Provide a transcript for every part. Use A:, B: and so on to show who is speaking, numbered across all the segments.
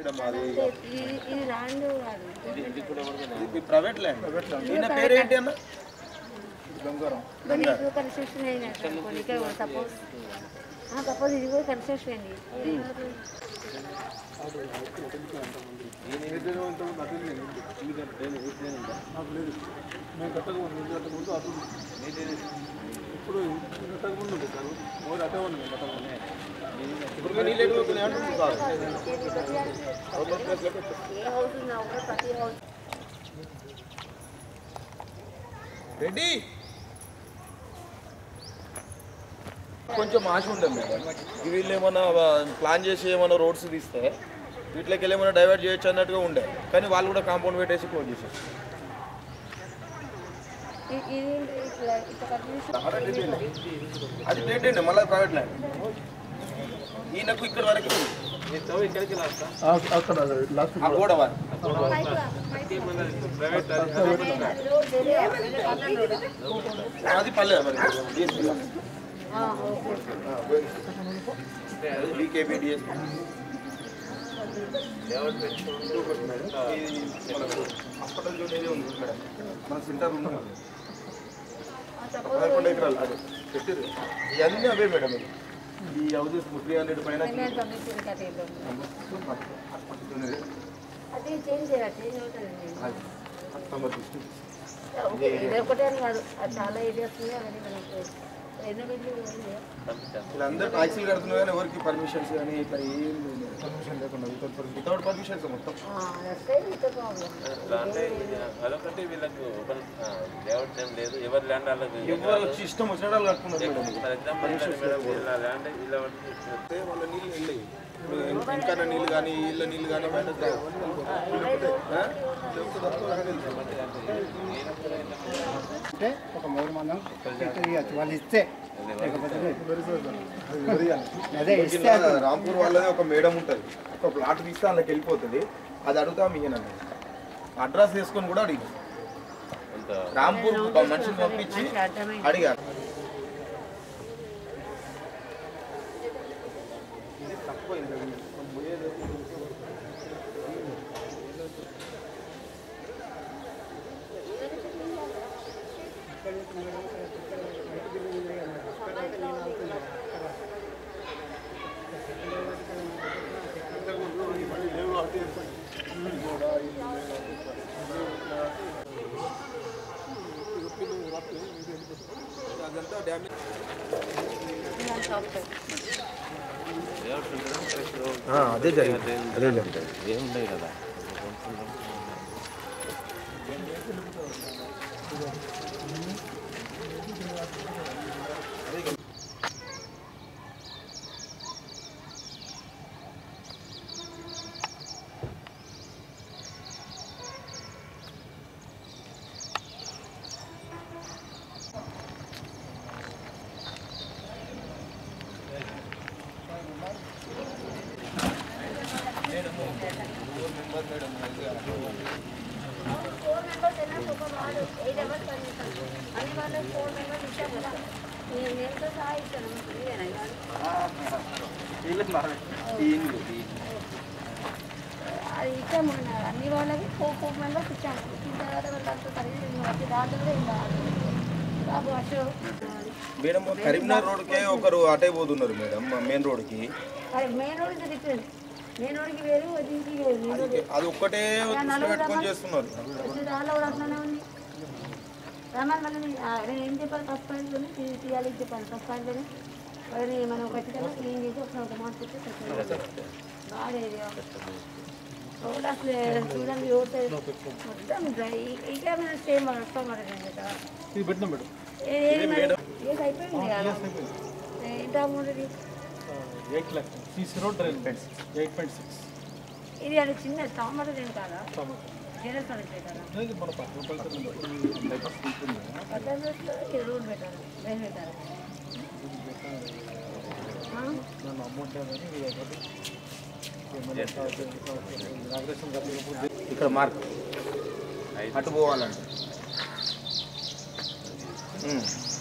A: Madam అది
B: ఇది ఇది ల్యాండ్ కాదు
A: ఇది ప్రైవేట్ ల్యాండ్ ఈయన పేరు ఏంటి అన్న
B: మరి ఇది కూడా కన్స్ట్రక్షన్ అయినా ఇక్కడ సపోజ్ సపోజ్ ఇది కూడా కన్స్ట్రక్షన్ అయింది ఇది కూడా-
C: నాకు లేదు మేము కట్టక ముందు ఇంటి కట్టక ముందు అటు ఇప్పుడు ఇంటి కట్టక ముందు ఉంది సార్ మోర్ అటే ఉంది మేము కట్టక ముందు
A: ఇప్పుడు నీళ్ళు ఎటు పోతున్నాయి అంటుంది సార్
B: ఏ హౌస్ ఉన్నా కూడా ప్రతి హౌస్
A: రెడీ కొంచెం ఆశ ఉంటుంది మేడం ఈ వీళ్ళు ఏమన్నా ప్లాన్ చేసి ఏమైనా రోడ్స్ తీస్తే వీటిలోకి వెళ్ళి ఏమైనా డైవర్ట్ చేయొచ్చు అన్నట్టుగా ఉండే కానీ వాళ్ళు కూడా కాంపౌండ్ పెట్టేసి క్లోజ్ చేసేసి
B: ఇ- ఇది ఇట్లా ఇట్లా కన్స్ట్రక్షన్
A: అది డేట్ అండి మళ్ళీ ప్రైవేట్ ల్యాండ్ ఈయనకు ఇక్కడ వరకు ఉంది.
C: అక్కడ లాస్ట్
A: ఆ గోడ వారి అది పల్లె మరి బీకేబీ డిఎస్ హాస్పిటల్ చూడేది ఉంది మేడం మన సెంటర్ ఉంది పదకొండు ఎకరాలు అదే పెట్టిరు ఇవన్నీ అవే మేడం ఇవి. ఈ హౌసెస్ త్రీ హండ్రెడ్ పైన హాస్పిటల్ ఉన్నది.
B: అది చేంజ్ చేయాలి చేంజ్ అవుతుంది
A: అది కస్టమర్ డిస్ట్రిక్ట్
B: ఓకే ఇది ఒకటే అని కాదు అది చాలా ఏరియాస్ ఉన్నాయి అవన్నీ మనకు ఎన్నో బిల్లు ఉంది
A: వీళ్ళందరూ ట్యాక్సీలు కడుతున్నారు కానీ ఎవరికి పర్మిషన్స్ కానీ ఇట్లా ఏం పర్మిషన్ లేకుండా వితౌట్ పర్మిషన్స్ మొత్తం
B: వస్తాయి మీతో ప్రాబ్లం
D: అంటే ఇది అదొకటి వీళ్ళకు ఓపెన్ లేఅవుట్ ఏం లేదు ఎవరి ల్యాండ్ వాళ్ళకి
A: ఎవరు వచ్చి ఇష్టం వచ్చిన వాళ్ళు కట్టుకున్నారు మేడం
D: ఫర్ ఎగ్జాంపుల్ మేడం వీళ్ళ ల్యాండ్ ఇలా
A: అంటే వాళ్ళ నీళ్ళు వెళ్ళాయి ఇప్పుడు ఇంకా నీళ్ళు కానీ ఇళ్ళ నీళ్ళు కానీ బయట ఆ?
E: అంటే ఒక మూడు మందం ఇవ్వచ్చు వాళ్ళు ఇస్తే లేకపోతే లేదు. అదే ఇస్తే
A: కింద రాంపూర్ వాళ్ళది ఒక మేడం ఉంటుంది ఒక ప్లాట్ తీస్తే అందులోకి వెళ్ళిపోతుంది అది అడుగుతా మీయనండి అడ్రస్ తీసుకొని కూడా అడిగి రాంపూర్ ఒక మనిషిని పంపించి అడిగారు అదంతా డ్యామేజ్ అదే జరిగింది అదే జరిగింది
D: ఏముండదు కదా
B: ఫోర్ మెంబర్స్ అయినా ఒక వాడు ఎయిట్ అవర్స్ పని చేస్తాను అన్ని వాళ్ళు ఫోర్ మెంబర్స్ ఇచ్చారు కదా నేను నేనుతో సహా ఇచ్చాను ఇదేనా ఇవాళ? అది ఇచ్చాము అన్నారు. అన్ని వాళ్ళకి ఫోర్ ఫోర్ మెంబర్స్ ఇచ్చాము ఇచ్చిన తర్వాత వాళ్ళంతా సర్వీస్ వచ్చి దాంట్లో కూడా ఏం కాదు బాబు అశోక్
A: మేడం కరీంనగర్ రోడ్కే ఒకరు అటే పోతున్నారు మేడం మెయిన్ రోడ్కి
B: అరే మెయిన్ రోడ్ ఇది డిఫరెంట్ మెయిన్ రోడ్కి వేరు దీనికి వేరు మెయిన్ రోడ్
A: అది ఒక్కటే దృష్టిలో పెట్టుకొని చేస్తున్నారు
B: వచ్చి దానిలో కూడా అట్లనే ఉంది రమణ్ మళ్ళీ నీ- ఆ, నేను ఏం చెప్పాలి ఫస్ట్ పాయింట్లోనే తీయాలి ఇది చెప్పాలి ఫస్ట్ పాయింట్లోనే వాళ్ళని మనం ఖచ్చితంగా క్లీన్ చేసి ఒక ఒక మాట పెట్టి బాగా ఏరియా రోడ్ అసలు చూడండి రోడ్ మొత్తం డ్రై ఇంకా మనం సేమ్ వస్తాం మరి కదా
C: ఇది పెట్టినాం మేడం
B: ఏ- ఏ మరి? ఏది అయిపోయింది కదా ఎంత అమౌంట్ ఇది
C: eight lakh CC road drain eight point six
B: ఇది అది చిన్న తామర దేని కాదా జనరల్ కలెక్టర్ కదా
C: ఇది మన పక్కన పక్కన
B: పద్దెనిమిదిలో ఈ రోడ్ పెట్టాలి రైలు పెట్టాలి ఆ?
C: నన్ను అమౌంట్ ఏమని ఇది ఒకటి నాగరేషన్ గారు
A: ఇక్కడ మార్క్ అటు పోవాలంటే ఉమ్.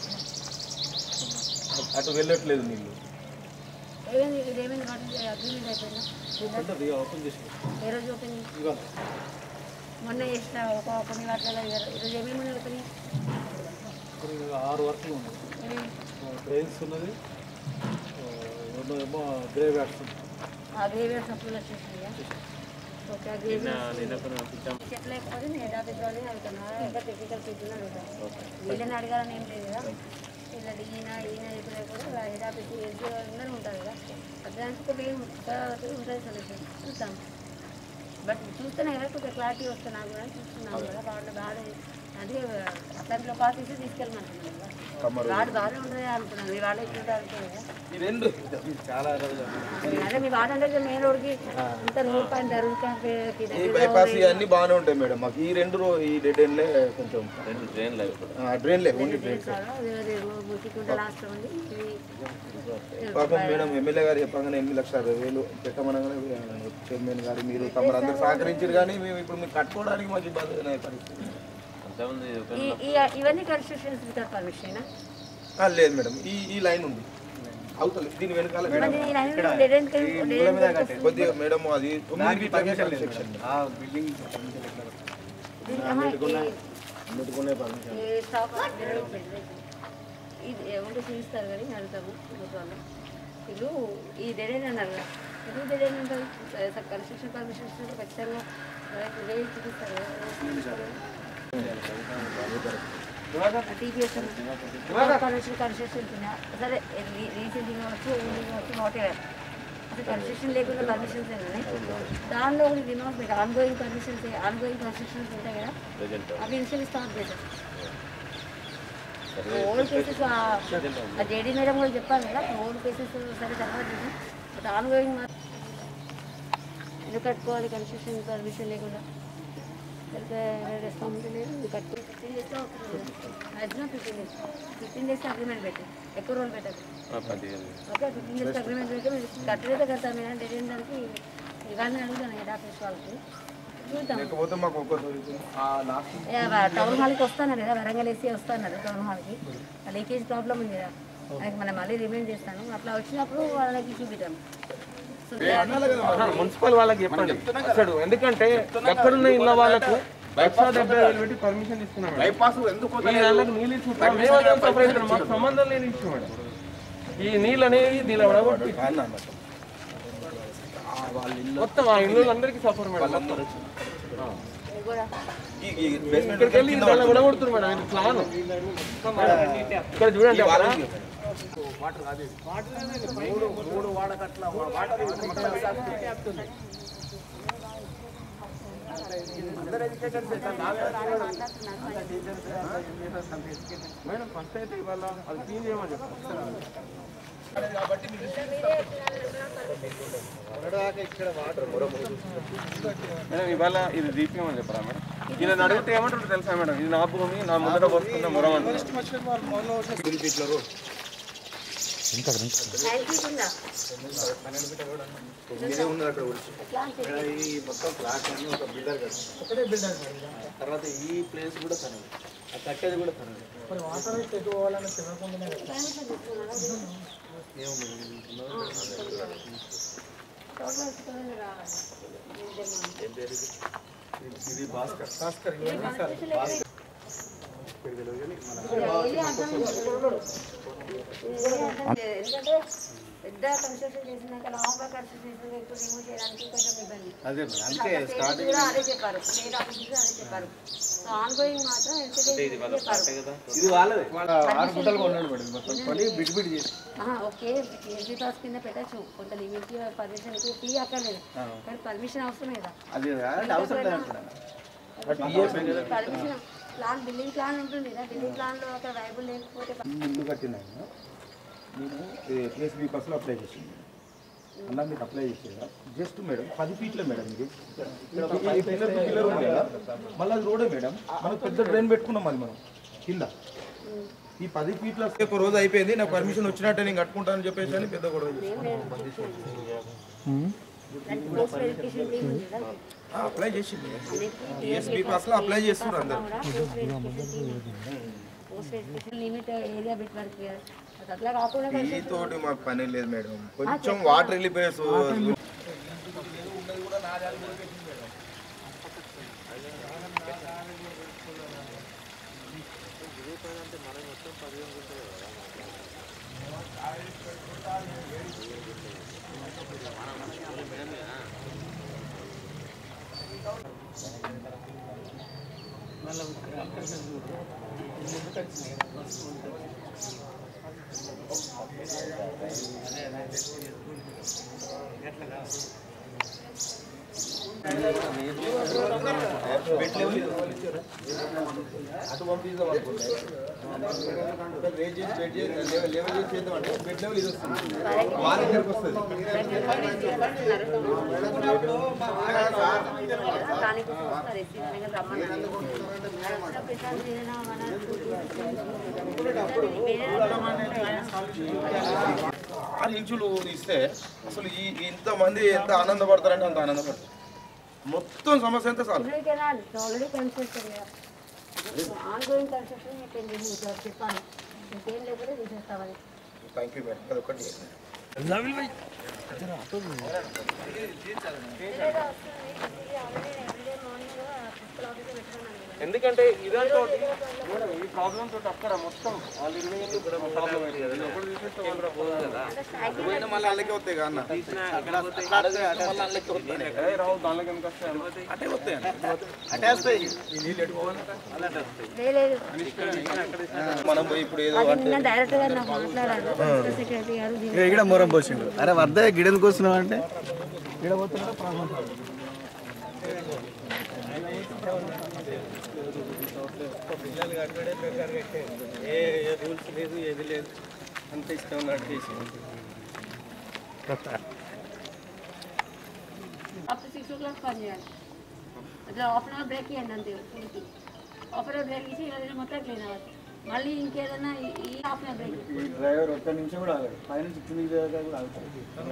A: అటు వెళ్ళట్లేదు నీళ్ళు
B: ఏమైంది ఇది ఏమైంది వాటి అగ్రిమెంట్ అయిపోయిందా
C: ఓపెన్ చేసి
B: ఏ రోజు ఓపెనింగ్
E: ఇవాళ
B: మొన్న చేసిన ఒక కొన్ని వాటిలో ఈరోజు ఏమేమి ఓపెనింగ్
E: కొన్ని ఆరు వర్క్లు ఉన్నాయి
B: ఏమేమి
E: ట్రైన్స్ ఉన్నది ఆ, రెండో ఏమో గ్రేవ్ యాక్ట్స్ ఉంది
B: ఆ గ్రేవీ సప్పులు వచ్చేసినాయా ఓకే ఆ గ్రేవీ చెట్లు లేకపోతే నేను హెడ్ ఆఫీస్ వాళ్ళని అడుగుతున్నా ఇంకా టెక్నికల్ పీపుల్ అడుగుతాను వీళ్ళని అడగాలని ఏం లేదు కదా వీళ్ళది ఈయన ఈయన ఇప్పుడు కూడా హెడ్ ఆఫీస్ ఎస్డీ అందరూ ఉంటారు కదా దానికి ఒక వేలు ఉంటుంది సొల్యూషన్ చూస్తాం బట్ చూస్తేనే కదా కొంచెం క్లారిటీ వస్తున్నా కూడా చూస్తున్నాం కదా వాళ్ళు బాగా అదే అట్లాంటి లొకాలిటీస్ తీసుకెళ్ళమంటున్నాను కదా వాడు బాగానే ఉంటుంది అనుకున్నాను మీ వాళ్ళు ఎక్కువ అనుకున్నాను కదా
A: ఈ రెండు
E: చాలా రోజులు
B: అదే మీ వాడు అంటే మెయిన్ రోడ్కి ఇంత రోడ్ పైన దరువుకి
A: ఈ బైపాస్ ఇవన్నీ బాగానే ఉంటాయి మేడం మాకు ఈ రెండు రో ఈ డెడ్ ఎండ్లే కొంచెం
D: రెండు ట్రైన్లు అవి కూడా
A: డ్రైన్లే ఓన్లీ డ్రైన్స్
B: ముట్టికుంట లాస్ట్ ఉంది ఇది
A: పాపం మేడం ఎమ్మెల్యే గారు చెప్పగానే ఎనిమిది లక్షల అరవై వేలు పెట్టమనగానే చైర్మన్ గారు మీరు తమరందరూ సహకరించారు కానీ మేము ఇప్పుడు మీకు కట్టుకోవడానికి మాకు ఇబ్బంది అనే పరిస్థితి
D: కొంతమంది ఒక
B: ఈ- ఈ- ఇవన్నీ కన్స్ట్రక్షన్స్ వితౌట్ పర్మిషన్
A: ఆ, లేదు మేడం ఈ ఈ లైన్ ఉంది అవుతుంది దీని వెనకాల
B: మరి ఈ లైన్ డెడ్ ఎండ్
A: కొద్దిగా మేడం అది తొమ్మిది ఫీట్ల మీద సెక్షన్
E: ఆ బిల్డింగ్
A: పెట్టుకునే పర్మిషన్
B: స్టాప్ ఇది ఏమంటే చూపిస్తారు కానీ అడుగుతాము వాళ్ళు వీళ్ళు ఈ డెడ్ ఎండ్ అన్నారు కదా ఇది డెడ్ ఎండ్ ఉంటుంది కన్స్ట్రక్షన్ పర్మిషన్స్ ఖచ్చితంగా వేసి చూపిస్తారు కదా టీపీఎస్ కన్స్ట్రక్షన్ కన్స్ట్రక్షన్ సరే రీసెంట్గా కావచ్చు ఓన్లీ కావచ్చు వాట్ ఎవర్ అసలు కన్స్ట్రక్షన్ లేకుండా పర్మిషన్స్ ఉన్నాయి దానిలో ఒకటి రిమార్క్ పెట్టి ongoing permissions ongoing constructions ఉంటాయి కదా
D: ప్రజెంట్
B: అవి ఇన్షియల్ స్టార్ట్ చేశారు ఓల్డ్ కేసెస్ ఆ జేడీ మేడం కూడా చెప్పాను కదా ఓల్డ్ కేసెస్ సరే తర్వాత చూసాం బట్ ఆన్ గోయింగ్ మాత్రం ఎందుకు కట్టుకోవాలి కన్స్ట్రక్షన్ పర్మిషన్ లేకుండా రెస్పాన్సిబిలిటీ లేదు ఇది కట్టుకుని ఫిఫ్టీన్ డేస్లో maximum fifteen days fifteen days agreement పెట్టారు ఎక్కువ రోజులు పెట్టారు
D: పదిహేను
B: ఓకే ఫిఫ్టీన్ డేస్ అగ్రిమెంట్ పెట్టి మీరు కట్టలేదో కడతాం మీరు అంటే దానికి ఇవన్నీ అడుగుతాను హెడ్ ఆఫీస్ వాళ్ళకి చూద్దాం
A: లేకపోతే మాకు ఒక్క ఆ లాస్ట్
B: ఏ, వ- టౌన్ హాల్కి వస్తాను కదా వరంగల్ వేసి వస్తాను టౌన్ హాల్కి లీకేజ్ ప్రాబ్లం ఉంది కదా దానికి మనం మళ్ళీ రిమైండ్ చేస్తాను అట్లా వచ్చినప్పుడు వాళ్ళకి చూపిద్దాం సో
F: మున్సిపల్ వాళ్ళకి చెప్పండి అసలు ఎందుకంటే ఎక్కడున్న ఇళ్ళ వాళ్ళకు లక్ష డెబ్బై వేలు పెట్టి పర్మిషన్ ఇస్తున్నాం మేడం.
A: బైపాస్ ఎందుకు
F: ఈ నెలకు నీళ్ళు ఇచ్చి ఉంటాం. మేము అదే separate గా మాకు సంబంధం లేని ఇష్యూ మేడం ఈ నీళ్ళు అనేవి దీనిలో పడగొట్టి మొత్తం ఆ ఇల్లు అందరికీ సఫర్ మేడం మొత్తం
B: కూడా
A: ఈ ఈ basement
F: ఇక్కడికి వెళ్ళి దాన్ని విడగొడుతున్నారు మేడం ఇది ప్లాన్ ఇక్కడ చూడండి అక్కడ మేడం ఫస్ట్ అయితే ఇవాళ అది క్లీన్ చేయమని చెప్తాను మేడం ఇవాళ ఇది దీపమని చెప్పరా మేడం ఇది అడిగితే ఏమంటారు తెలుసా మేడం ఇది నా భూమి నా ముందర వస్తున్న మురం అంటారు
B: నైన్ ఫీట్ ఉందా
A: ఇదే ఉన్నది అక్కడ కూడా
B: ఎట్లా అంటే
E: ఈ మొత్తం ఫ్లాట్ అన్ని ఒక బిల్డర్ కదా ఒకటే బిల్డర్ తర్వాత ఈ ప్లేస్ కూడా తనది ఆ కట్టేది కూడా తనది
B: టోటల్ ఎత్తుకొని రావాలి
E: ఇది భాస్కర్ భాస్కర్
B: ఎందుకంటే పెద్ద కన్స్ట్రక్షన్ చేసినాక లాంగ్ గా కన్స్ట్రక్షన్ చేసినాక ఇప్పుడు రిమూవ్ చేయడానికి కొంచెం ఇబ్బంది
E: అదే మేడం అందుకే
B: స్టార్ట్ కూడా అదే చెప్పారు నేను ఆఫీస్ కూడా అదే చెప్పారు సో ఆన్ గోయింగ్ మాత్రం ఎంత చెప్పారు
E: ఇది వాళ్ళది వాళ్ళ ఆరు గుంటలు కొన్నాడు మేడం మొత్తం కొని బిడ్ బిడ్ చేసి
B: ఆహా, ఓకే ఎస్బీ పాస్ కింద పెట్టచ్చు కొంత లిమిట్ పర్మిషన్ ఫీ అక్కర్లేదు కానీ పర్మిషన్ అవసరం కదా
E: అది అంటే అవసరం లేదు అంటున్నాను
B: పర్మిషన్ ప్లాన్ బిల్డింగ్ ప్లాన్ ఉంటుంది కదా బిల్డింగ్ ప్లాన్ లో అక్కడ వైబుల్ లేకపోతే
A: ఈ ఇల్లు కట్టినాను నేను టీఎస్బీ బస్సులో అప్లై చేసింది అలా మీకు అప్లై చేసేదా జస్ట్ మేడం పది ఫీట్లే మేడం ఇది ఈ పిల్లర్ పిల్లర్ ఉంది కదా మళ్ళీ అది రోడే మేడం మనం పెద్ద డ్రైన్ పెట్టుకున్నాం అది మనం కింద ఈ పది ఫీట్ల ఒక రోజు అయిపోయింది నాకు పర్మిషన్ వచ్చినట్టే నేను కట్టుకుంటానని చెప్పేసి అని పెద్ద గొడవ చేశాను.
B: పోస్ట్ వెరిఫికేషన్ టీమ్ ఉంది కదా
A: అప్లై చేసింది టీఎస్బీ బస్సులో అప్లై చేస్తున్నారు అందరు
B: post verification limit area bit వరకు అట్లా కాకుండా
A: ఈ తోటి మాకు పని లేదు మేడం కొంచెం వాటర్ వెళ్ళిపోయేసి బెడ్ లెవెల్ అటు పంపిద్దాం అనుకుంటే రేట్ చేసి బెడ్ చేసి లెవెల్ లెవెల్ చేసి చేద్దాం అంటే బెడ్ లెవెల్ ఇది వస్తుంది వాళ్ళ దగ్గరకు వస్తుంది
B: స్థానిక సంస్థ రెస్సీ దగ్గర రమ్మన్నారు. వచ్చిన ప్రశాంత్ ఏదైనా మన వేరే
A: ఆరు ఇంచులు ఇస్తే అసలు ఈ ఇంతమంది ఎంత ఆనందపడతారంటే అంత ఆనందపడతారు మొత్తం సమస్య అంతా చాలు
B: ఆల్రెడీ కన్స్ట్రక్షన్ ఆన్గోయింగ్ కన్స్ట్రక్షన్ మీకు ఏం చేసి చెప్పాను ఇంకేం లేకపోతే తీసేస్తామని
A: థ్యాంక్ యూ మేడం అదొకటి
F: ఎందుకంటే ఇదంతా ఈ ప్రాబ్లం తోటి అక్కడ మొత్తం వాళ్ళు ఇరవై ఏళ్ళు ప్రాబ్లం అవుతుంది ఇది ఒకటి తీసేస్తే వాళ్ళు
A: పోయిన మళ్ళీ అల్లకే వస్తాయి కదా అన్న
F: ఏ రావు దానిలోకి ఎందుకు వస్తాయి
A: అటే వస్తాయి అటే వస్తాయి ఈ నీళ్ళు ఎటు పోవాలి
B: లేదు
A: మనం పోయి ఇప్పుడు ఏదో
B: అది నిన్న డైరెక్ట్ గా నాకు మాట్లాడారు సెక్రటరీ గారు దీన్ని
E: ఇక్కడ మొరం పోసిండు అరే వద్ద గిడెందుకు వస్తున్నావు అంటే ఇక్కడ పోతున్నా ప్రాబ్లం ఏ రూల్స్ లేదు ఏది లేదు అంత ఇష్టం ఉన్నట్టు చేసి
B: up to six o'clock పని చేయాలి అట్లా హాఫ్ అన్ అవర్ బ్రేక్ ఇవ్వండి అంతే ఫుడ్కి హాఫ్ అన్ అవర్ బ్రేక్ ఇచ్చి ఇలా మొత్తం క్లీన్ అవ్వాలి మళ్ళీ ఇంకేదైనా ఈ- ఈ half an hour break
E: driver ఒక్క నిమిషం కూడా ఆగాడు పైన సిక్స్ నుంచి దాకా కూడా ఆగుతాడు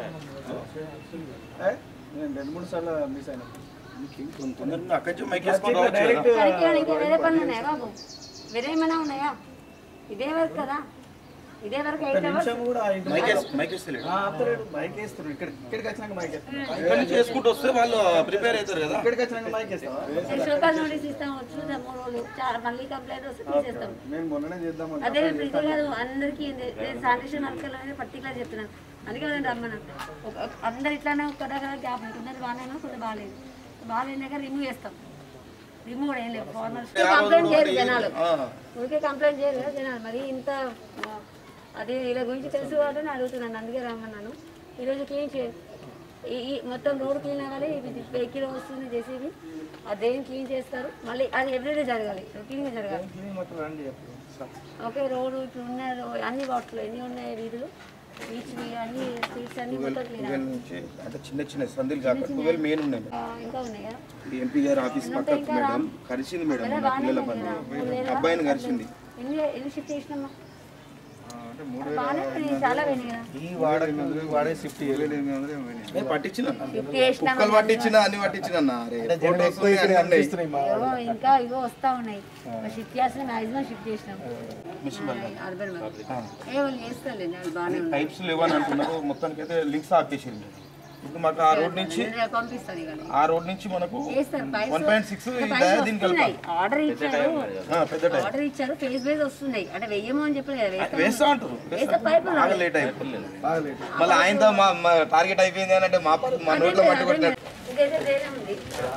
E: ఏ? నేను రెండు మూడు సార్లు మిస్ అయినా
A: అక్కడి నుంచి మైక్ వేసుకొని రావచ్చు కదా.
B: సరికి ఇంకా వేరే పనులు ఉన్నాయా బాబు వేరే ఏమైనా ఉన్నాయా ఇదే వర్క్ కదా ఇదే వర్క్ ఎయిట్ అవర్స్
E: నిమిషం కూడా ఆగింది.
A: మైక్ వేసి- మైక్ వేస్తలేడు
E: ఆ, ఆపుతలేడు మైక్ వేస్తారు ఇక్కడ ఇక్కడికి వచ్చినాక మైక్ వేస్తాం
A: ఇక్కడి నుంచి వేసుకుంటూ వస్తే వాళ్ళు ప్రిపేర్ అవుతారు కదా
E: ఇక్కడికి వచ్చినాక మైక్ వేస్తావా
B: షోకాల్ నోటీస్ ఇస్తాం వచ్చు మూడు రోజులు చా- మళ్ళీ కంప్లైంట్ వస్తే తీసేస్తాం
E: మేము మొన్ననే చేద్దాం
B: అదే ఇప్పుడు ఇదే కాదు అందరికీ శానిటేషన్ వర్కర్లు అనేది పర్టికులర్ చెప్తున్నాను అందుకే నేను రమ్మను ఒక- అందరు ఇట్లానే ఒక దగ్గర గ్యాప్ ఉంటుంది కొందరు బాగానే కొందరు బాగాలేదు బాగాలేనాక రిమూవ్ చేస్తాం రిమూవ్ కూడా ఏం లేదు ఫార్మల్ కంప్లైంట్ చేయరు జనాలు
A: ఆ.
B: ఊరికే కంప్లైంట్ చేయరు కదా జనాలు మరి ఇంత ఆ, అది వీళ్ళ గురించి తెలుసు కాబట్టి నేను అడుగుతున్నాను అందుకే రమ్మన్నాను ఈరోజు క్లీన్ చే ఈ ఈ మొత్తం రోడ్ క్లీన్ అవ్వాలి వెహికల్ వస్తుంది జేసీబీ అదేం క్లీన్ చేస్తారు మళ్ళీ అది ఎవ్రీడే జరగాలి రొటీన్గా జరగాలి
E: మొత్తం రండి చెప్పు
B: ఓకే రోడ్డు ఇప్పుడు ఉన్న రో- అన్ని వాటిలో ఎన్ని ఉన్నాయి వీధులు బీచ్వి అన్ని స్ట్రీట్స్ అన్ని మొత్తం క్లీన్
A: ట్వెల్వ్ నుంచి అంటే చిన్న చిన్న సందులు కాక ట్వెల్వ్ మెయిన్ ఉన్నాయి మేడం.
B: ఇంకా ఉన్నాయా
A: ఈ ఎంపీ గారి ఆఫీస్ పక్కకు మేడం కలిసింది మేడం మన పిల్లల పని అబ్బాయిని కలిసింది
B: ఎన్ని ఎన్ని షిఫ్ట్ చేసినామా బాగానే ఉన్నాయి, చాలా పోయినాయి కదా
A: ఈ వాడ
E: వాడే షిఫ్ట్ చేయలేదు
A: నేను పట్టించిన
B: షిఫ్ట్ చేసినామా
A: కుక్కలు పట్టించిన అన్ని పట్టించిన అన్న అరే ఫోటోస్ ఉన్నాయి, అన్ని ఉన్నాయి.
B: ఏవో ఇంకా ఇవో వస్తా ఉన్నాయి షిఫ్ట్ చేసిన మాక్సిమం షిఫ్ట్ చేసినాం
A: మిషన్ వల్ల.
B: అర్బన్ ఏ వాళ్ళు చేస్తారులే అది బాగానే ఉంది
A: టైప్స్ లేవని అంటున్నారు మొత్తానికి అయితే లింక్స్ ఆపేసింది ఇప్పుడు మాకు ఆ రోడ్ నుంచి
B: నేను పంపిస్తాను ఇక
A: ఆ రోడ్ నుంచి మనకు
B: చేస్తారు
A: వన్ పాయింట్ సిక్స్ దీనికి కలపాలి
B: ఆర్డర్ ఇచ్చారు
A: ఆ, పెద్ద టైప్
B: ఆర్డర్ ఇచ్చారు ఫేస్ బేస్ వస్తున్నాయి అంటే వెయ్యము అని చెప్పలేదు కదా వేస్తాం
A: వేస్తా అంటారు
B: వేస్తే పైపులు
A: బాగా లేట్ అయిపోయింది మళ్ళీ ఆయనతో మా టార్గెట్ అయిపోయింది అని అంటే మా మా నోట్లో మట్టి కొట్టినట్టు
B: ఇదైతే వేరే ఉంది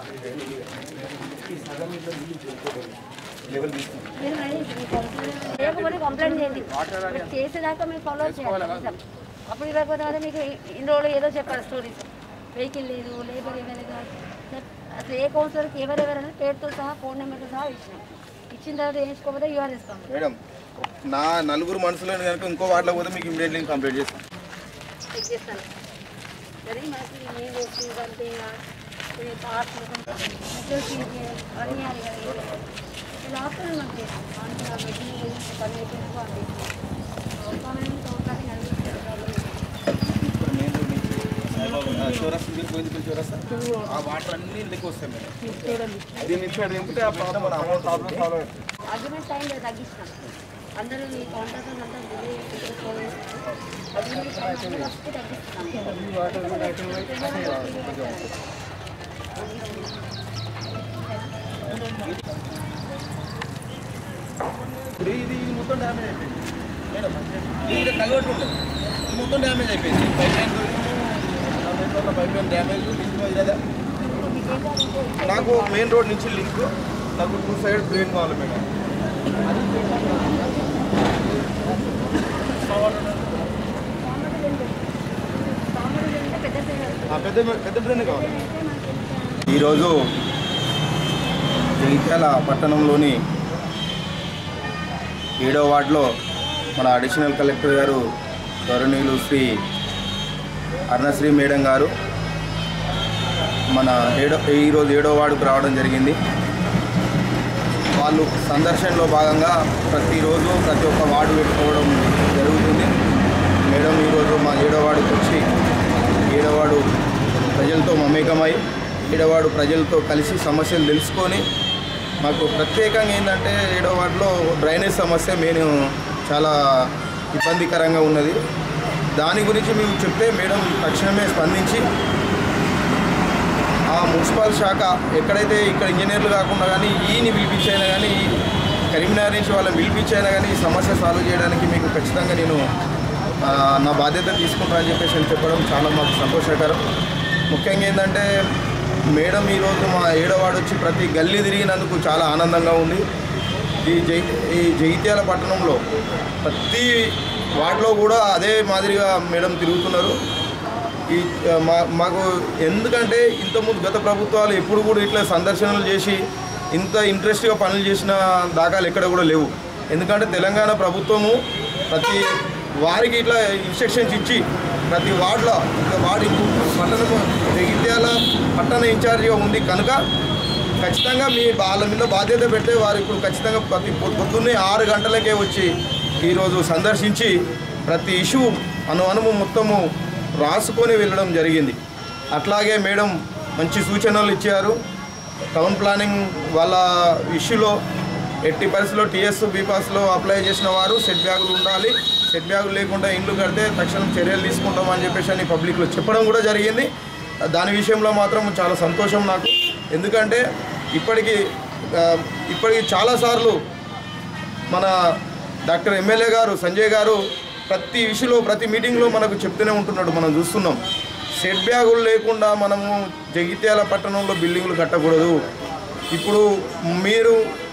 A: లెవెల్ తీసుకుంటాం
B: మీరు మరి ఈ కంప్లైంట్ లేకపోతే కంప్లైంట్ చేయండి మీరు చేసేదాకా మీరు ఫాలో చేయాలి కొంచెం. అప్పుడు ఇవ్వకపోతే మాత్రం మీకు ఇన్ని రోజులు ఏదో చెప్పారు స్టోరీస్ వెహికల్ లేదు లేబర్ ఇవ్వలేదు అసలు ఏ కౌన్సిలర్కి ఎవరెవరైనా పేరుతో సహా ఫోన్ నెంబర్తో సహా ఇచ్చినాం ఇచ్చిన తర్వాత వేయించుకోకపోతే యూఆర్ ఇస్తాం
A: మేడం నా నలుగురు మనుషులను కనుక ఇంకో వాటిలో పోతే మీకు ఇమీడియట్లీ కంప్లీట్ చేస్తాం
B: చెక్ చేస్తాను సరే మనకి ఏం వస్తుంది అంటే పార్ట్లు అవన్నీ అది కదా ఇలా ఆఫ్టర్ మనకి పని అయిపోయింది
A: ఇప్పుడు మెయిన్ రోడ్ నుంచి చౌరస్తా మీరు పోయింది చౌరస్తా ఆ వాటర్ అన్ని ఇంటికి వస్తాయి మేడం
F: దీన్ని ఇక్కడ దింపితే ఆ ప్రాబ్లం మన అమౌంట్ ప్రాబ్లం సాల్వ్ అవుతుంది
B: అగ్రిమెంట్ టైం తగ్గించినాం అందరూ ఈ కాంట్రాక్ట్ అంతా డిలే అగ్రిమెంట్ టైం అన్ని వస్తే
A: ఇప్పుడు ఇది ఇది మొత్తం డ్యామేజ్ అయిపోయింది మేడం ఇది కలవట్టు ఉండదు ఇది మొత్తం డ్యామేజ్ అయిపోయింది pipeline pipeline damage link ఇదేదా నాకు మెయిన్ రోడ్ నుంచి లింక్
F: నాకు టూ సైడ్ డ్రైన్ కావాలి మేడం
A: ఆ, పెద్ద పెద్ద డ్రైన్ కావాలి ఈరోజు జగిత్యాల పట్టణంలోని ఏడో వార్డులో మన అడిషనల్ కలెక్టర్ గారు గౌరవనీయులు శ్రీ అరుణశ్రీ మేడం గారు మన ఏడో ఈరోజు ఏడో వార్డుకు రావడం జరిగింది వాళ్ళు సందర్శనలో భాగంగా ప్రతిరోజు ప్రతి ఒక్క వార్డు పెట్టుకోవడం జరుగుతుంది మేడం ఈరోజు మా ఏడో వార్డుకి వచ్చి ఏడవాడు ప్రజలతో మమేకమై ఏడవాడు ప్రజలతో కలిసి సమస్యలు తెలుసుకొని మాకు ప్రత్యేకంగా ఏంటంటే ఏడో వార్డులో డ్రైనేజ్ సమస్య మేము చాలా ఇబ్బందికరంగా ఉన్నది దాని గురించి మేము చెప్తే మేడం తక్షణమే స్పందించి ఆ మున్సిపల్ శాఖ ఎక్కడైతే ఇక్కడ ఇంజనీర్లు కాకుండా కానీ ఈని పిలిపించైనా కానీ కరీంనగర్ నుంచి వాళ్ళని పిలిపించైనా కానీ ఈ సమస్య సాల్వ్ చేయడానికి మీకు ఖచ్చితంగా నేను ఆ, నా బాధ్యత తీసుకుంటానని చెప్పేసి అని చెప్పడం చాలా మాకు సంతోషకరం ముఖ్యంగా ఏంటంటే మేడం ఈరోజు మా ఏడో వాడు వచ్చి ప్రతి గల్లీ తిరిగినందుకు చాలా ఆనందంగా ఉంది ఈ జై ఈ జగిత్యాల పట్టణంలో ప్రతి వార్డులో కూడా అదే మాదిరిగా మేడం తిరుగుతున్నారు ఈ ఆ, మా మాకు ఎందుకంటే ఇంతకుముందు గత ప్రభుత్వాలు ఎప్పుడు కూడా ఇట్లా సందర్శనలు చేసి ఇంత ఇంట్రెస్ట్గా పనులు చేసిన దాఖలు ఎక్కడ కూడా లేవు ఎందుకంటే తెలంగాణ ప్రభుత్వము ప్రతి వారికి ఇట్లా ఇన్స్ట్రక్షన్స్ ఇచ్చి ప్రతి వార్డులో ఇంకా వార్డు పట్టణ జగిత్యాల పట్టణ ఇన్ఛార్జిగా ఉంది కనుక ఖచ్చితంగా మీ వాళ్ళ మీద బాధ్యత పెట్టే వారు ఇప్పుడు ఖచ్చితంగా ప్రతి పొ- పొద్దున్నే ఆరు గంటలకే వచ్చి ఈరోజు సందర్శించి ప్రతి ఇష్యూ అను అనుము మొత్తము రాసుకొని వెళ్ళడం జరిగింది అట్లాగే మేడం మంచి సూచనలు ఇచ్చారు టౌన్ ప్లానింగ్ వాళ్ళ ఇష్యూలో ఎట్టి పరిస్థితుల్లో టీఎస్ బీపాస్లో అప్లై చేసిన వారు సెట్ బ్యాగులు ఉండాలి సెట్ బ్యాగులు లేకుండా ఇండ్లు కడితే తక్షణం చర్యలు తీసుకుంటామని చెప్పేసి అని పబ్లిక్లో చెప్పడం కూడా జరిగింది దాని విషయంలో మాత్రం చాలా సంతోషం నాకు ఎందుకంటే ఇప్పటికీ ఆ, ఇప్పటికి చాలాసార్లు మన డాక్టర్ ఎమ్మెల్యే గారు సంజయ్ గారు ప్రతి ఇష్యూలో ప్రతి మీటింగ్లో మనకు చెప్తూనే ఉంటున్నాడు మనం చూస్తున్నాం సెట్ బ్యాగులు లేకుండా మనము జగిత్యాల పట్టణంలో బిల్డింగులు కట్టకూడదు ఇప్పుడు మీరు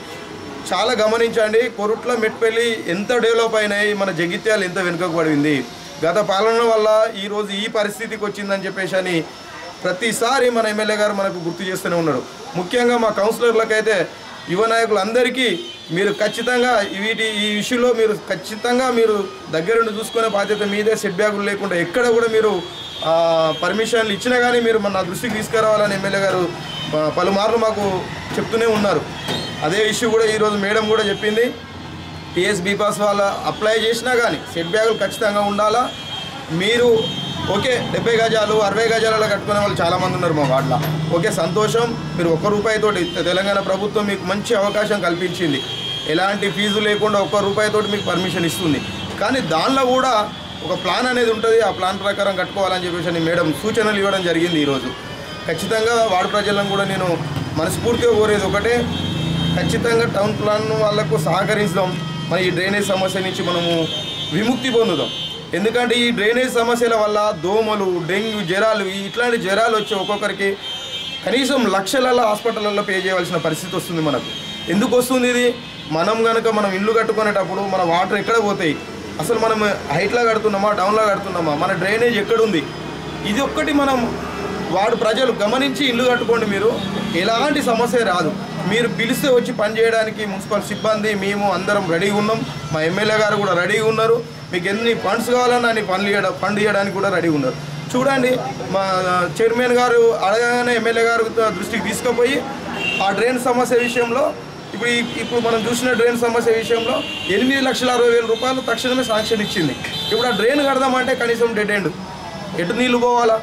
A: చాలా గమనించండి కొరుట్ల మెట్పల్లి ఎంత డెవలప్ అయినాయి మన జగిత్యాల ఎంత వెనుకబడింది గత పాలన వల్ల ఈరోజు ఈ పరిస్థితికి వచ్చిందని చెప్పేసి అని ప్రతిసారి మన ఎమ్మెల్యే గారు మనకు గుర్తు చేస్తూనే ఉన్నాడు ముఖ్యంగా మా కౌన్సిలర్లకైతే యువ నాయకులందరికీ మీరు ఖచ్చితంగా వీటి ఈ ఇష్యూలో మీరు ఖచ్చితంగా మీరు దగ్గరుండి చూసుకునే బాధ్యత మీదే సెట్ బ్యాగులు లేకుండా ఎక్కడ కూడా మీరు ఆ, పర్మిషన్లు ఇచ్చినా కానీ మీరు మన నా దృష్టికి తీసుకురావాలని ఎమ్మెల్యే గారు ఆ, పలుమార్లు మాకు చెప్తూనే ఉన్నారు అదే ఇష్యూ కూడా ఈరోజు మేడం కూడా చెప్పింది టీఎస్ బీపాస్ వాళ్ళ అప్లై చేసినా కానీ సెట్ బ్యాగులు ఖచ్చితంగా ఉండాలా మీరు ఓకే డెబ్బై గజాలు అరవై గజాలలో కట్టుకునే వాళ్ళు చాలామంది ఉన్నారు మా వార్డులో ఓకే సంతోషం మీరు ఒక్క రూపాయితోటి తెలంగాణ ప్రభుత్వం మీకు మంచి అవకాశం కల్పించింది ఎలాంటి ఫీజు లేకుండా ఒక్క రూపాయితోటి మీకు పర్మిషన్ ఇస్తుంది కానీ దానిలో కూడా ఒక ప్లాన్ అనేది ఉంటుంది ఆ ప్లాన్ ప్రకారం కట్టుకోవాలని చెప్పేసి అని మేడం సూచనలు ఇవ్వడం జరిగింది ఈరోజు ఖచ్చితంగా వార్డు ప్రజలను కూడా నేను మనస్ఫూర్తిగా కోరేది ఒకటే ఖచ్చితంగా టౌన్ ప్లాన్ వాళ్ళకు సహకరించడం మన ఈ డ్రైనేజ్ సమస్య నుంచి మనము విముక్తి పొందుదాం ఎందుకంటే ఈ డ్రైనేజ్ సమస్యల వల్ల దోమలు డెంగ్యూ జ్వరాలు ఈ ఇట్లాంటి జ్వరాలు వచ్చి ఒక్కొక్కరికి కనీసం లక్షలలో హాస్పిటల్లో పే చేయవలసిన పరిస్థితి వస్తుంది మనకు ఎందుకు వస్తుంది ఇది మనం కనుక మనం ఇల్లు కట్టుకునేటప్పుడు మన వాటర్ ఎక్కడ పోతాయి అసలు మనం హైట్లో కడుతున్నామా డౌన్లో కడుతున్నామా మన డ్రైనేజ్ ఎక్కడుంది ఇది ఒక్కటి మనం వాడు ప్రజలు గమనించి ఇల్లు కట్టుకోండి మీరు ఎలాంటి సమస్య రాదు మీరు పిలిస్తే వచ్చి పని చేయడానికి మున్సిపల్ సిబ్బంది మేము అందరం రెడీగా ఉన్నాం మా ఎమ్మెల్యే గారు కూడా రెడీగా ఉన్నారు మీకు ఎన్ని ఫండ్స్ కావాలన్నా అన్ని పనులు ఇవ్వడం ఫండ్ ఇవ్వడానికి కూడా రెడీగా ఉన్నారు చూడండి మా చైర్మన్ గారు అడగగానే ఎమ్మెల్యే గారు దృష్టికి తీసుకుపోయి ఆ డ్రైన్ సమస్య విషయంలో ఇప్పుడు ఈ- ఇప్పుడు మనం చూసిన డ్రైన్ సమస్య విషయంలో ఎనిమిది లక్షల అరవై వేల రూపాయలు తక్షణమే శాంక్షన్ ఇచ్చింది ఇప్పుడు ఆ డ్రైన్ కడదామంటే కనీసం డెడ్ ఎండ్ ఎటు నీళ్లు పోవాలా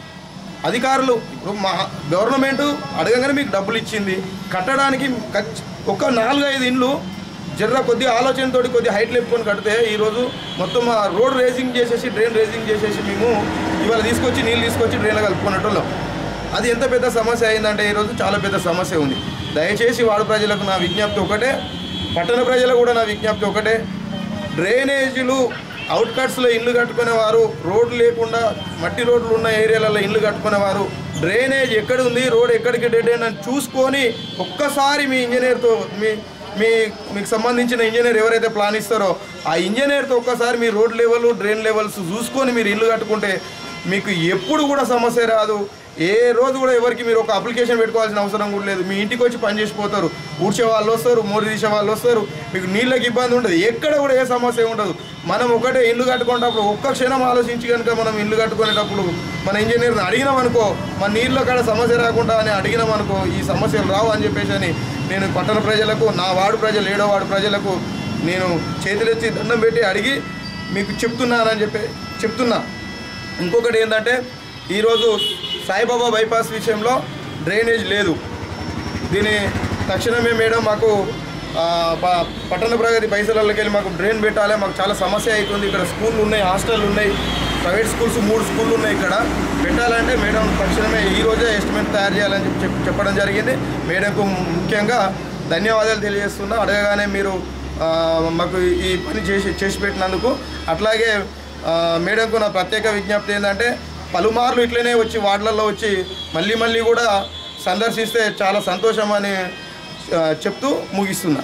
A: అధికారులు ఇప్పుడు మా గవర్నమెంట్ అడగగానే మీకు డబ్బులు ఇచ్చింది కట్టడానికి ఖచ్చి- ఒక నాలుగైదు ఇండ్లు జర్ర కొద్ది ఆలోచనతోటి కొద్ది హైట్ లేపుకొని కడితే ఈరోజు మొత్తం ఆ రోడ్ రేసింగ్ చేసేసి డ్రైన్ రేసింగ్ చేసేసి మేము ఇవాళ తీసుకొచ్చి నీళ్ళు తీసుకొచ్చి డ్రైన్లో కలుపుకునేటోళ్ళం అది ఎంత పెద్ద సమస్య అయిందంటే ఈరోజు చాలా పెద్ద సమస్య ఉంది దయచేసి వాడు ప్రజలకు నా విజ్ఞప్తి ఒకటే పట్టణ ప్రజలకు కూడా నా విజ్ఞప్తి ఒకటే డ్రైనేజీలు అవుట్కట్స్లో ఇల్లు కట్టుకునేవారు రోడ్లు లేకుండా మట్టి రోడ్లు ఉన్న ఏరియాలలో ఇల్లు కట్టుకునేవారు డ్రైనేజ్ ఎక్కడ ఉంది రోడ్ ఎక్కడికి డెడ్ అని చూసుకొని ఒక్కసారి మీ ఇంజనీర్తో మీ మీ మీకు సంబంధించిన ఇంజనీర్ ఎవరైతే ప్లాన్ ఇస్తారో ఆ ఇంజనీర్తో ఒక్కసారి మీ రోడ్ లెవెల్ డ్రైన్ లెవెల్స్ చూసుకొని మీరు ఇల్లు కట్టుకుంటే మీకు ఎప్పుడు కూడా సమస్య రాదు ఏ రోజు కూడా ఎవరికి మీరు ఒక అప్లికేషన్ పెట్టుకోవాల్సిన అవసరం కూడా లేదు మీ ఇంటికి వచ్చి పని చేసిపోతారు ఊడ్చే వాళ్ళు వస్తారు మోరి తీసే వాళ్ళు వస్తారు మీకు నీళ్ళకి ఇబ్బంది ఉండదు ఎక్కడ కూడా ఏ సమస్య ఉండదు మనం ఒకటే ఇల్లు కట్టుకునేటప్పుడు ఒక్క క్షణం ఆలోచించి కనుక మనం ఇల్లు కట్టుకునేటప్పుడు మన ఇంజనీర్ని అడిగినాం అనుకో మన నీళ్ళ కాడ సమస్య రాకుండా అని అడిగినాం అనుకో ఈ సమస్యలు రావు అని చెప్పేసి అని నేను పట్టణ ప్రజలకు నా వార్డు ప్రజలు ఏడో వార్డు ప్రజలకు నేను చేతులెత్తి దండం పెట్టి అడిగి మీకు చెప్తున్నానని చెప్పి చెప్తున్నా ఇంకొకటి ఏంటంటే ఈరోజు సాయిబాబా బైపాస్ విషయంలో డ్రైనేజ్ లేదు దీని తక్షణమే మేడం మాకు ఆ, ప- పట్టణ ప్రగతి పైసలకి వెళ్ళి మాకు డ్రైన్ పెట్టాలి మాకు చాలా సమస్య అవుతుంది ఇక్కడ స్కూళ్ళు ఉన్నాయి హాస్టల్ ఉన్నాయి ప్రైవేట్ స్కూల్స్ మూడు స్కూళ్ళు ఉన్నాయి ఇక్కడ పెట్టాలంటే మేడం తక్షణమే ఈ రోజే ఎస్టిమేట్ తయారు చేయాలని చెప్పి చెప్- చెప్పడం జరిగింది మేడంకు ముఖ్యంగా ధన్యవాదాలు తెలియజేస్తున్నా అడగగానే మీరు ఆ, మాకు ఈ పని చేసి చేసి పెట్టినందుకు అట్లాగే ఆ, మేడంకు నా ప్రత్యేక విజ్ఞప్తి ఏంటంటే పలుమార్లు ఇట్లనే వచ్చి వార్డులలో వచ్చి మళ్ళీ మళ్ళీ కూడా సందర్శిస్తే చాలా సంతోషం అని ఆ, చెప్తూ ముగిస్తున్నా